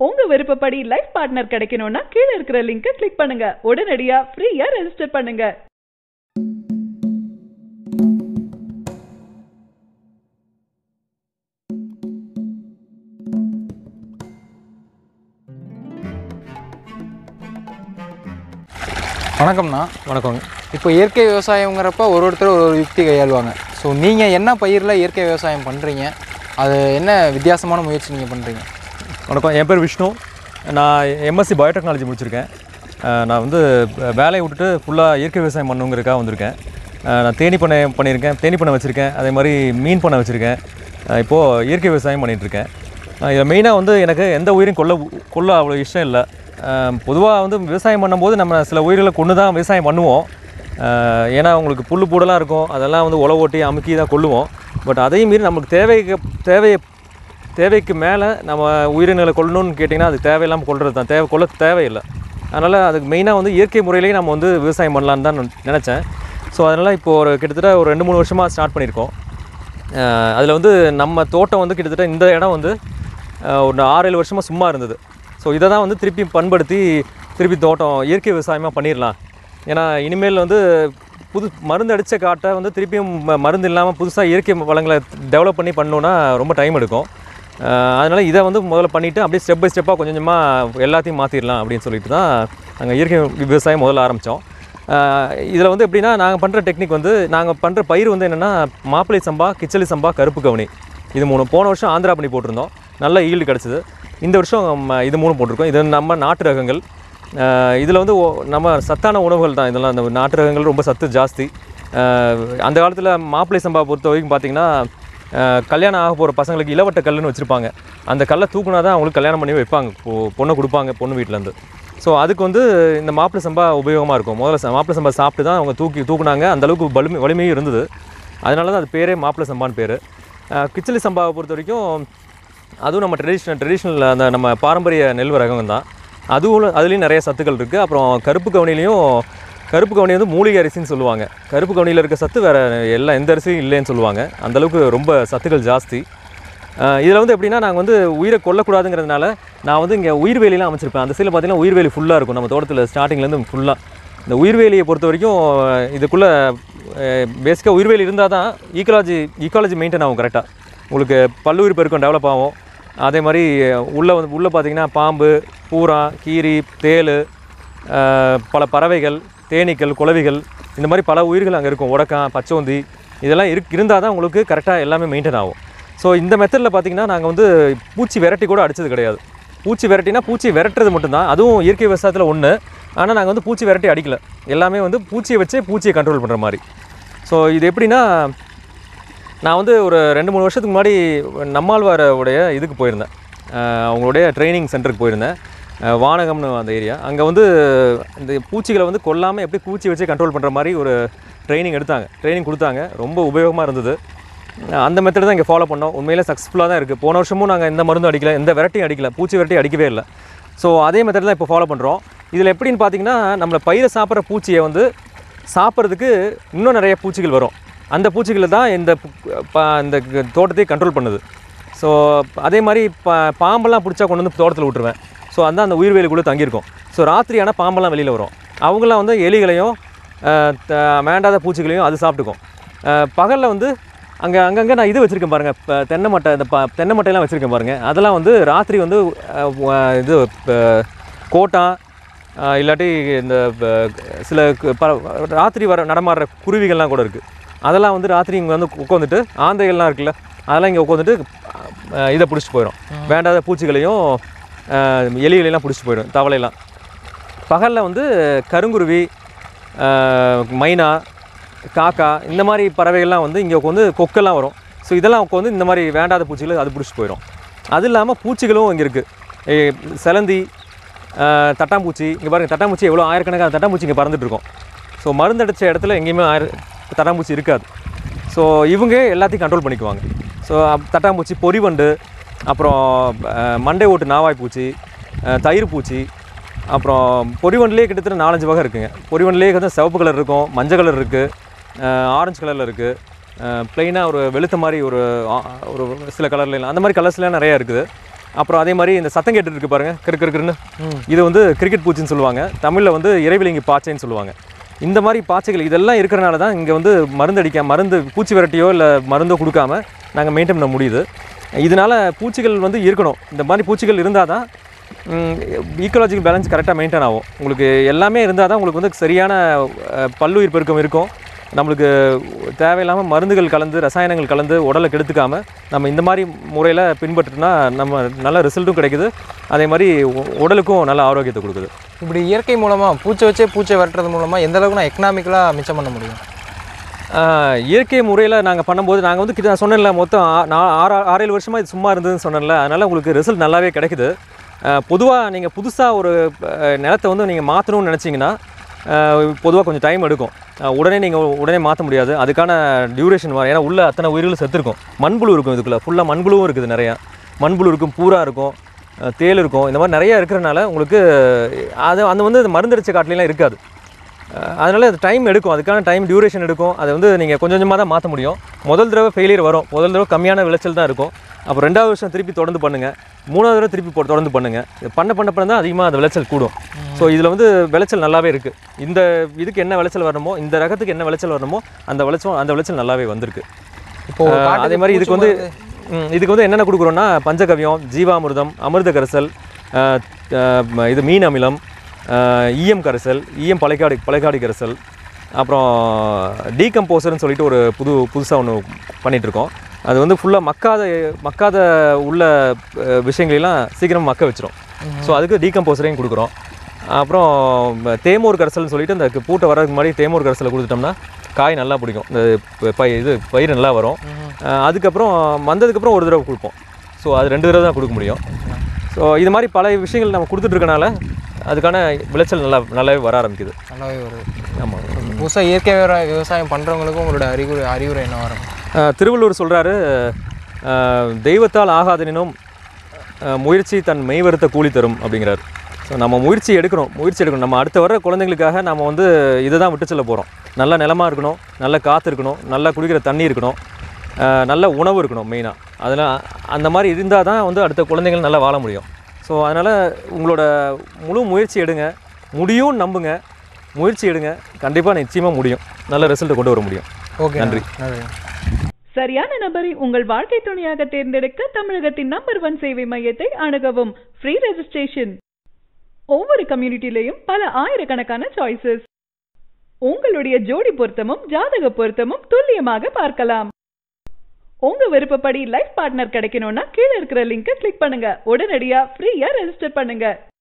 உங்க விருப்பப்படி life partner கிடைக்கணும்னா கீழே இருக்கிற லிங்கை கிளிக் பண்ணுங்க உடனடியா ஃப்ரீயா ரெஜிஸ்டர் பண்ணுங்க வணக்கம்ண்ணா வணக்கங்க இப்போ இயற்கை விவசாயங்கிறப்ப ஒரு ஒருத்தர் ஒரு ஒரு யுக்தி கையாளுவாங்க ஸோ நீங்கள் என்ன பயிரில் இயற்கை விவசாயம் பண்ணுறீங்க அது என்ன வித்தியாசமான முயற்சி நீங்கள் பண்ணுறீங்க வணக்கம் என் பேர் விஷ்ணு நான் எம்எஸ்சி பயோடெக்னாலஜி முடிச்சிருக்கேன் அஹ் நான் வந்து வேலையை விட்டுட்டு ஃபுல்லாக இயற்கை விவசாயம் பண்ணுங்கிறதுக்காக வந்திருக்கேன் அஹ் நான் தேனி பண்ணை பண்ணியிருக்கேன் தேனி பண்ணை வச்சுருக்கேன் அதே மாதிரி மீன் பண்ணை வச்சுருக்கேன் இப்போது இயற்கை விவசாயம் பண்ணிகிட்ருக்கேன் இதில் மெயினாக வந்து எனக்கு எந்த உயிரையும் கொல்ல கொல்ல அவ்வளோ இஷ்டம் இல்லை பொதுவாக வந்து விவசாயம் பண்ணும்போது நம்ம சில உயிர்களை கொண்டு தான் விவசாயம் பண்ணுவோம் அஹ் ஏன்னா உங்களுக்கு புல் பூடெல்லாம் இருக்கும் அதெல்லாம் வந்து உழவு ஓட்டி அமுக்கி தான் கொள்ளுவோம் பட் அதையும் மீறி நமக்கு தேவைக்கு தேவையை தேவைக்கு மேலே நம்ம உயிரினங்களை கொல்லணும்னு கேட்டிங்கன்னா அது தேவையில்லாமல் கொள்வது தான் தேவை கொல்ல தேவையில்லை அதனால் அதுக்கு மெயினாக வந்து இயற்கை முறையிலேயே நம்ம வந்து விவசாயம் பண்ணலான்னு தான் நான் நினச்சேன் ஸோ அதனால் இப்போ ஒரு கிட்டத்தட்ட ஒரு ரெண்டு மூணு வருஷமாக ஸ்டார்ட் பண்ணியிருக்கோம் அதில் வந்து நம்ம தோட்டம் வந்து கிட்டத்தட்ட இந்த இடம் வந்து அஹ், ஒரு ஆறு ஏழு வருஷமாக சும்மா இருந்தது ஸோ இதை தான் வந்து திருப்பி பண்படுத்தி திருப்பி தோட்டம் இயற்கை விவசாயமாக பண்ணிடலாம் ஏன்னா இனிமேல் வந்து புது மருந்து அடித்த காட்டை வந்து திருப்பியும் ம- மருந்து இல்லாமல் புதுசாக இயற்கை வளங்களை டெவலப் பண்ணி பண்ணோன்னா ரொம்ப டைம் எடுக்கும் அதனால் இதை வந்து முதல்ல பண்ணிவிட்டு அப்படியே ஸ்டெப் பை ஸ்டெப்பாக கொஞ்சம் கொஞ்சமாக எல்லாத்தையும் மாற்றிடலாம் அப்படின்னு சொல்லிட்டு தான் நாங்கள் இயற்கை விவசாயம் முதல்ல ஆரம்பித்தோம் இதில் வந்து எப்படின்னா நாங்கள் பண்ணுற டெக்னிக் வந்து நாங்கள் பண்ணுற பயிர் வந்து என்னென்னா மாப்பிளை சம்பா கிச்சலி சம்பா கருப்பு கவுனி இது மூணு போன வருஷம் ஆந்திரா பண்ணி போட்டிருந்தோம் நல்ல ஈல்டு கிடச்சிது இந்த வருஷம் ம, இது மூணு போட்டிருக்கோம் இது நம்ம நாட்டு ரகங்கள் இதில் வந்து ஒ- நம்ம சத்தான உணவுகள் தான் இதெல்லாம் இந்த நாட்டு ரகங்கள் ரொம்ப சத்து ஜாஸ்தி அஹ், அந்த காலத்தில் மாப்பிளை சம்பா பொறுத்த வரைக்கும் பார்த்திங்கன்னா அஹ், கல்யாணம் ஆக போகிற பசங்களுக்கு இளவட்ட கல்லுன்னு வச்சுருப்பாங்க அந்த கல்லை தூக்குனா தான் அவங்களுக்கு கல்யாணம் பண்ணி வைப்பாங்க பொ- பொண்ணை கொடுப்பாங்க பொண்ணு வீட்டிலேருந்து ஸோ அதுக்கு வந்து இந்த மாப்பிளை சம்பா உபயோகமாக இருக்கும் முதல்ல ச- மாப்பிளை சம்பா சாப்பிட்டு தான் அவங்க தூக்கி தூக்குனாங்க அந்தளவுக்கு வலிமை வலிமையும் இருந்தது அதனால தான் அது பேரே மாப்பிளை சம்பான்னு பேர் கிச்சலி சம்பாவை பொறுத்த வரைக்கும் அதுவும் நம்ம ட்ரெடிஷ்னல் ட்ரெடிஷ்னல் அந்த நம்ம பாரம்பரிய நெல் ரகம் தான் அதுவும் அதுலேயும் நிறைய சத்துக்கள் இருக்குது அப்புறம் கருப்பு கவுனிலையும் கருப்பு கவுனி வந்து மூலிகை அரிசின்னு சொல்லுவாங்க கருப்பு கவுனியில் இருக்க சத்து வேறு எல்லா எந்த அரிசியும் இல்லைன்னு சொல்லுவாங்க அந்தளவுக்கு ரொம்ப சத்துக்கள் ஜாஸ்தி இதில் வந்து எப்படின்னா நாங்கள் வந்து உயிரை கொல்லக்கூடாதுங்கிறதுனால நான் வந்து இங்கே உயிர்வேலிலாம் அமைச்சிருப்பேன் அந்த சைடில் பார்த்தீங்கன்னா உயிர்வேலி ஃபுல்லாக இருக்கும் நம்ம தோட்டத்தில் ஸ்டார்டிங்லேருந்து ஃபுல்லாக இந்த உயிர்வேலியை பொறுத்த வரைக்கும் இதுக்குள்ளே பேசிக்காக உயிர்வேலி இருந்தால் தான் ஈக்காலஜி ஈக்காலஜி மெயின்டைன் ஆகும் கரெக்டாக உங்களுக்கு பல்லுயிர் பெருக்கம் டெவலப் ஆகும் அதே மாதிரி உள்ளே வந்து உள்ளே பார்த்தீங்கன்னா பாம்பு பூரா கீரி தேள் அஹ், பல பறவைகள் தேனீக்கள் குளவிகள் இந்த மாதிரி பல உயிர்கள் அங்கே இருக்கும் உடக்கான் பச்சோந்தி இதெல்லாம் இருக்கு இருந்தால் தான் உங்களுக்கு கரெக்டாக எல்லாமே மெயின்டைன் ஆகும் ஸோ இந்த மெத்தடில் பார்த்தீங்கன்னா நாங்கள் வந்து பூச்சி விரட்டி கூட அடிச்சது கிடையாது பூச்சி விரட்டினா பூச்சி விரட்டுறது மட்டும்தான் அதுவும் இயற்கை விவசாயத்தில் ஒன்று ஆனால் நாங்கள் வந்து பூச்சி விரட்டி அடிக்கல எல்லாமே வந்து பூச்சியை வச்சே பூச்சியை கண்ட்ரோல் பண்ணுற மாதிரி ஸோ இது எப்படின்னா நான் வந்து ஒரு ரெண்டு மூணு வருஷத்துக்கு முன்னாடி நம்மாழ்வாரோடைய இதுக்கு போயிருந்தேன் அஹ் அவங்களுடைய ட்ரைனிங் சென்டருக்கு போயிருந்தேன் அஹ் வானகம்னு அந்த ஏரியா அங்கே வந்து இந்த பூச்சிகளை வந்து கொல்லாமல் எப்படி பூச்சி வச்சு கண்ட்ரோல் பண்ணுற மாதிரி ஒரு ட்ரைனிங் எடுத்தாங்க ட்ரைனிங் கொடுத்தாங்க ரொம்ப உபயோகமாக இருந்தது அஹ் அந்த மெத்தட் தான் இங்கே ஃபாலோ பண்ணோம் உண்மையிலே சக்ஸஸ்ஃபுல்லாக தான் இருக்குது போன வருஷமும் நாங்கள் எந்த மருந்தும் அடிக்கல எந்த வெரைட்டியும் அடிக்கல பூச்சி வெரைட்டி அடிக்கவே இல்லை ஸோ அதே மெத்தட் தான் இப்போ ஃபாலோ பண்ணுறோம் இதில் எப்படின்னு பார்த்தீங்கன்னா நம்மளை பயிரை சாப்பிட்ற பூச்சியை வந்து சாப்பிட்றதுக்கு இன்னும் நிறைய பூச்சிகள் வரும் அந்த பூச்சிகளை தான் இந்த பு- ப- இந்த க- தோட்டத்தையே கண்ட்ரோல் பண்ணுது ஸோ அதே மாதிரி பா பாம்பெல்லாம் பிடிச்சா கொண்டு வந்து தோட்டத்தில் விட்டுருவேன் ஸோ அந்த அந்த உயிர்வேலிக்குள்ளே தங்கியிருக்கும் ஸோ ராத்திரி ஆனால் பாம்பெல்லாம் வெளியில் வரும் அவங்களாம் வந்து எலிகளையும் அஹ், த- வேண்டாத பூச்சிகளையும் அது சாப்பிட்டுக்கும் பகலில் வந்து அங்கே அங்கங்கே நான் இது வச்சுருக்கேன் பாருங்கள் இப்போ தென்னை மட்டை இந்த ப தென்னை மட்டையெல்லாம் வச்சுருக்கேன் பாருங்கள் அதெல்லாம் வந்து ராத்திரி வந்து அஹ், வ- இது ப- கோட்டான் ஆஹ் இல்லாட்டி இந்த ப- சில கு- பற ராத்திரி வர நடமாடுற குருவிகள்லாம் கூட இருக்குது அதெல்லாம் வந்து ராத்திரி இங்கே வந்து உட்காந்துட்டு ஆந்தைகள்லாம் இருக்குல்ல அதெல்லாம் இங்கே உட்காந்துட்டு இதை பிடிச்சிட்டு போயிடும் வேண்டாத பூச்சிகளையும் ஆஹ் எலிகளையெல்லாம் பிடிச்சிட்டு போயிடும் தவளையெல்லாம் பகலில் வந்து கருங்குருவி ஆஹ் மைனா காக்கா இந்த மாதிரி பறவைகள்லாம் வந்து இங்கே உட்காந்து கொக்கெல்லாம் வரும் ஸோ இதெல்லாம் உட்காந்து இந்த மாதிரி வேண்டாத பூச்சிகளை அது பிடிச்சிட்டு போயிடும் அது இல்லாமல் பூச்சிகளும் இங்கே இருக்குது செலந்தி ஆஹ் தட்டாம்பூச்சி இங்கே பாருங்கள் தட்டாம்பூச்சி எவ்வளோ ஆயிரக்கணக்கான தட்டாம்பூச்சி இங்கே பறந்துட்டு இருக்கும் ஸோ மருந்து அடித்த இடத்துல எங்கேயுமே ஆயிர தட்டாம்பூச்சி இருக்காது ஸோ இவங்க எல்லாத்தையும் கண்ட்ரோல் பண்ணிக்குவாங்க ஸோ தட்டாம்பூச்சி பொறிவண்டு அப்புறம் அஹ், மண்டை ஓட்டு நாவாய் பூச்சி அஹ், தயிர் பூச்சி அப்புறம் பொறிவண்டுலேயே கிட்டத்தட்ட நாலஞ்சு வகை இருக்குங்க பொறிவண்டுலேயே வந்து சிவப்பு கலர் இருக்கும் மஞ்சள் கலர் இருக்குது ஆரஞ்சு கலரில் இருக்குது ப்ளைனாக ஒரு வெளுத்த மாதிரி ஒரு ஆ- ஒரு சில கலர்லாம் அந்த மாதிரி கலர்ஸ்லாம் நிறையா இருக்குது அப்புறம் அதே மாதிரி இந்த சத்தம் கேட்டுட்டு இருக்கு பாருங்க கிறு கிறு கிறுன்னு இது வந்து கிரிக்கெட் பூச்சின்னு சொல்லுவாங்க தமிழில் வந்து இறைவிலங்கி பாச்சைன்னு சொல்லுவாங்க இந்த மாதிரி பாச்சைகள் இதெல்லாம் இருக்கிறனால தான் இங்கே வந்து மருந்து அடிக்க மருந்து பூச்சி விரட்டியோ இல்லை மருந்தோ கொடுக்காம நாங்கள் மெயின்டைன் பண்ண முடியுது இதனால பூச்சிகள் வந்து இருக்கணும் இந்த மாதிரி பூச்சிகள் இருந்தால் தான் ஈக்கோலாஜிக்கல் பேலன்ஸ் கரெக்டாக மெயின்டைன் ஆகும் உங்களுக்கு எல்லாமே இருந்தால் தான் உங்களுக்கு வந்து சரியான அஹ், பல்லுயிர் பெருக்கம் இருக்கும் நம்மளுக்கு தேவையில்லாமல் மருந்துகள் கலந்து ரசாயனங்கள் கலந்து உடலை கெடுத்துக்காம நம்ம இந்த மாதிரி முறையில் பின்பற்றினா நம்ம நல்ல ரிசல்ட்டும் கிடைக்குது அதே மாதிரி உ- உடலுக்கும் நல்ல ஆரோக்கியத்தை கொடுக்குது இப்படி இயற்கை மூலமாக பூச்சை வச்சே பூச்சை விரட்டுறது மூலமாக எந்த அளவுக்கு நான் எக்கனாமிக்கலாக மிச்சம் பண்ண முடியும் ஆஹ் இயற்கை முறையில் நாங்கள் பண்ணும்போது நாங்கள் வந்து கிட்ட நான் சொன்னேன்ல மொத்தம் ஆ- நான் ஆறு ஆறேழு வருஷமாக இது சும்மா இருந்ததுன்னு சொன்னேன்ல அதனால் உங்களுக்கு ரிசல்ட் நல்லாவே கிடைக்குது பொதுவாக நீங்கள் புதுசாக ஒரு அஹ், நிலத்தை வந்து நீங்கள் மாற்றணும்னு நினச்சிங்கன்னா பொதுவாக கொஞ்சம் டைம் எடுக்கும் அஹ், உடனே நீங்கள் உடனே மாற்ற முடியாது அதுக்கான டியூரேஷன் வரும் ஏன்னா உள்ளே அத்தனை உயிர்கள் செத்துருக்கும் மண்புழு இருக்கும் இதுக்குள்ளே ஃபுல்லாக மண்புழுவும் இருக்குது நிறையா மண்புழு இருக்கும் பூரா இருக்கும் அஹ், தேள் இருக்கும் இந்த மாதிரி நிறையா இருக்கிறனால உங்களுக்கு அது அந்த வந்து அது மருந்தடிச்ச காட்டிலாம் இருக்காது அஹ் அதனால அது டைம் எடுக்கும் அதுக்கான டைம் டியூரேஷன் எடுக்கும் அதை வந்து நீங்கள் கொஞ்சம் கொஞ்சமாக தான் மாற்ற முடியும் முதல் தடவை ஃபெயிலியர் வரும் முதல் தடவை கம்மியான விளைச்சல் தான் இருக்கும் அப்புறம் ரெண்டாவது வருஷம் திருப்பி தொடர்ந்து பண்ணுங்கள் மூணாவது தடவை திருப்பி போ- தொடர்ந்து பண்ணுங்கள் இது பண்ண பண்ண பண்ண தான் அதிகமாக அந்த விளைச்சல் கூடும் ஸோ இதில் வந்து விளைச்சல் நல்லாவே இருக்குது இந்த இதுக்கு என்ன விளைச்சல் வரணுமோ இந்த ரகத்துக்கு என்ன விளைச்சல் வரணுமோ அந்த விளைச்சல் அந்த விளைச்சல் நல்லாவே வந்திருக்கு இப்போ ஒரு அஹ் காட்டுக்கு அதே மாதிரி இதுக்கு வந்து பூச்சி ம், இதுக்கு வந்து என்னென்ன கொடுக்குறோன்னா பஞ்சகவ்யம் ஜீவாமிர்தம் அமிர்த கரைசல் அஹ், அஹ், ம- இது மீன் அமிலம் அஹ், ஈயம் கரைசல் ஈயம் பழைக்காடி பழைக்காடி கரைசல் அப்புறம் டீகம்போசர்னு சொல்லிட்டு ஒரு புது புதுசாக ஒன்று பண்ணிகிட்ருக்கோம் அது வந்து ஃபுல்லாக மக்காத மக்காத உள்ள அஹ், விஷயங்களெல்லாம் சீக்கிரம் மக்க வச்சிரும் ஸோ அதுக்கு டீகம்போசரையும் கொடுக்குறோம் அப்புறம் ம- தேமூர் கரைசல்னு சொல்லிட்டு இந்த பூட்டை வர்றதுக்கு முன்னாடி தேமூர் கரைசலை கொடுத்துட்டோம்னா காய் நல்லா பிடிக்கும் இந்த ப- பை இது பயிர் நல்லா வரும் அஹ் அதுக்கப்புறம் வந்ததுக்கப்புறம் ஒரு தடவை கொடுப்போம் ஸோ அது ரெண்டு தடவை தான் கொடுக்க முடியும் ஸோ இது மாதிரி பல விஷயங்கள் நம்ம கொடுத்துட்டு இருக்கனால அதுக்கான விளைச்சல் நல்லா நல்லாவே வர ஆரம்பிக்குது நல்லாவே வருது ஆமாம் புதுசாக இயற்கை விவசாயம் விவசாயம் பண்ணுறவங்களுக்கும் உங்களோட அறிகுறி அறிவுரை என்ன வரும் திருவள்ளுவர் சொல்கிறாரு தெய்வத்தால் ஆகாதனினும் அஹ், முயற்சி தன் மெய்வருத்த கூலி தரும் அப்படிங்கிறார் ஸோ நம்ம முயற்சி எடுக்கணும் முயற்சி எடுக்கணும் நம்ம அடுத்த வர குழந்தைங்களுக்காக நம்ம வந்து இதை தான் விட்டு செல்ல போகிறோம் நல்ல நிலமா இருக்கணும் நல்ல காற்று இருக்கணும் நல்லா குடிக்கிற தண்ணி இருக்கணும் அஹ், நல்ல உணவு இருக்கணும் மெயினாக அதெல்லாம் அந்த மாதிரி இருந்தால் தான் வந்து அடுத்த குழந்தைகள் நல்லா வாழ முடியும் ஸோ அதனால் உங்களோட முழு முயற்சி எடுங்க முடியும் நம்புங்க முயற்சி எடுங்க கண்டிப்பாக நிச்சயமாக முடியும் நல்ல ரிசல்ட்டை கொண்டு வர முடியும் ஓகே நன்றி. நன்றி சரியான நபரை உங்கள் வாழ்க்கை துணையாக தேர்ந்தெடுக்க தமிழகத்தின் நம்பர் ஒன் சேவை மையத்தை அணுகவும் ஃப்ரீ ரெஜிஸ்ட்ரேஷன் ஒவ்வொரு கம்யூனிட்டிலையும் பல ஆயிரக்கணக்கான சாய்ஸஸ் உங்களுடைய ஜோடி பொருத்தமும் ஜாதக பொருத்தமும் துல்லியமாக பார்க்கலாம் உங்க விருப்பப்படி லைஃப் பார்ட்னர் கிடைக்கணும்னா கீழே இருக்கிற லிங்கை கிளிக் பண்ணுங்க உடனடியா ஃப்ரீயா ரெஜிஸ்டர் பண்ணுங்க